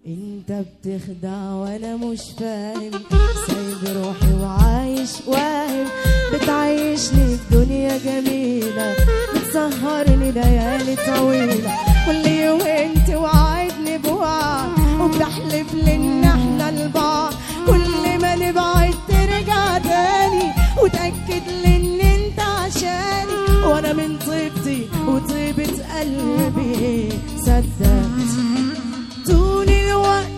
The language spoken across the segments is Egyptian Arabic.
انت بتخدع وانا مش فاهم سايب روحي وعايش واهم بتعيشني في دنيا جميلة بتسهرني ليالي طويلة كل يوم توعدني بوعد وبتحلف لي ان احنا لبعض كل ما نبعد ترجع تاني وتأكد لي ان انت عشاني وانا من طيبتي وطيبة قلبي صدقت طول الوقت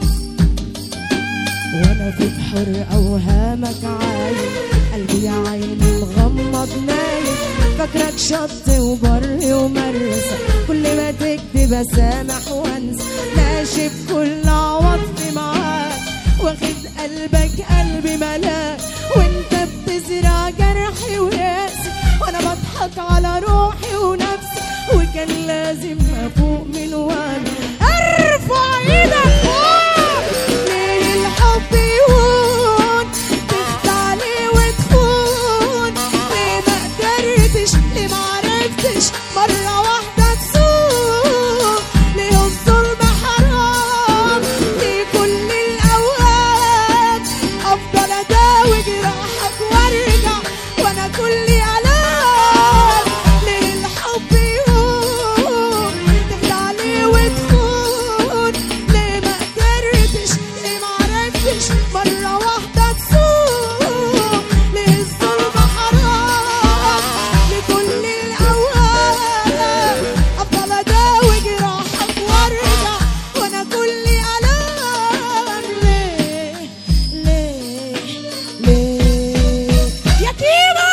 وانا في بحر اوهامك عايم قلبي يا عيني مغمض نايم فاكرك شط وبر ومرسى كل ما تكتب اسامح وانسى ماشي بكل عواطفي معاك واخد قلبك قلبي ملاك وانت بتزرع جرحي وياسي وانا بضحك على روحي ونفسي وكان لازم افوق من وانا ارفع ايدك فوق ليه الحب يهون تخدع ليه وتخون ليه ما قدرتش ليه ما عرفتش مرة واحدة تسوق ليه الظلم حرام ليه كل الأوقات أفضل أداوي جراحك وأرجع وأنا كلي ألام ليه الحب يهون تخدع ليه وتخون ليه ما قدرتش ليه ما عرفتش مرة واحدة تسوق ليه الظلم حرام لكل الأوقات أفضل أداوي جراحك وأرجع وأنا كلي ألام ليه ليه ليه يتيمة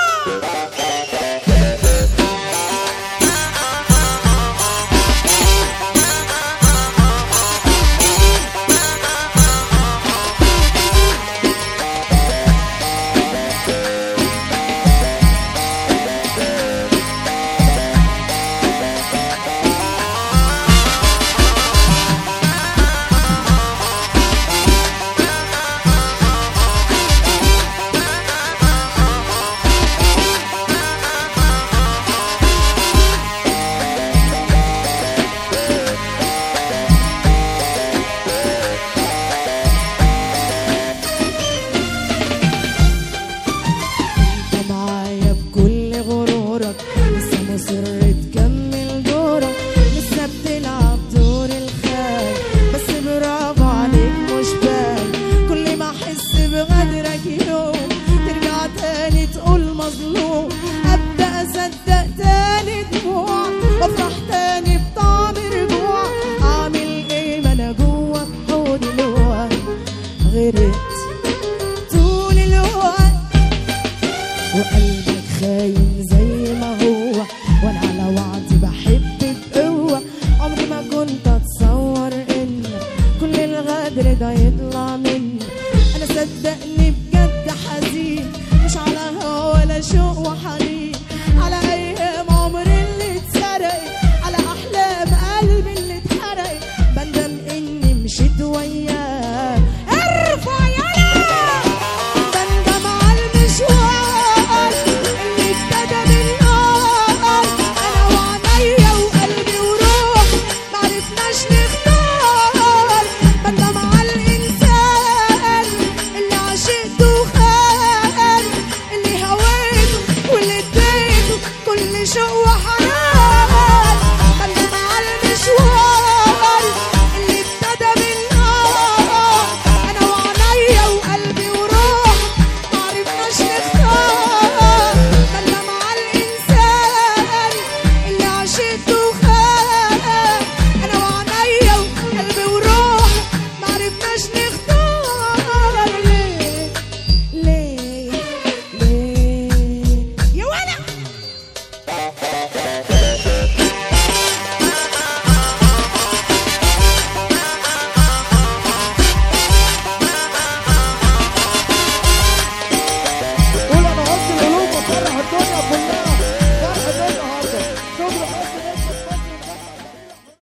انت معايا بكل غرورك لسه مصر تكمل دورك لسه بتلعب دور الخال بس برافو عليك مش باين كل ما احس بغدرك يوم ترجع تاني تقول مظلوم ابدا اصدق تاني دموع وافرح تاني بطعم رجوع اعمل ايه ما انا جوه بحوض الوقت غرقت طول الوقت وقلبك خاين زي ما هو وانا على وعدي بحب بقوة عمري ما كنت اتصور ان كل الغدر ده يطلع مني انا صدقني بجد حزين مش على هوا ولا شوق وحنين على ايام عمري اللي اتسرقت على احلام قلبي اللي اتحرقت بندم اني مشيت وياك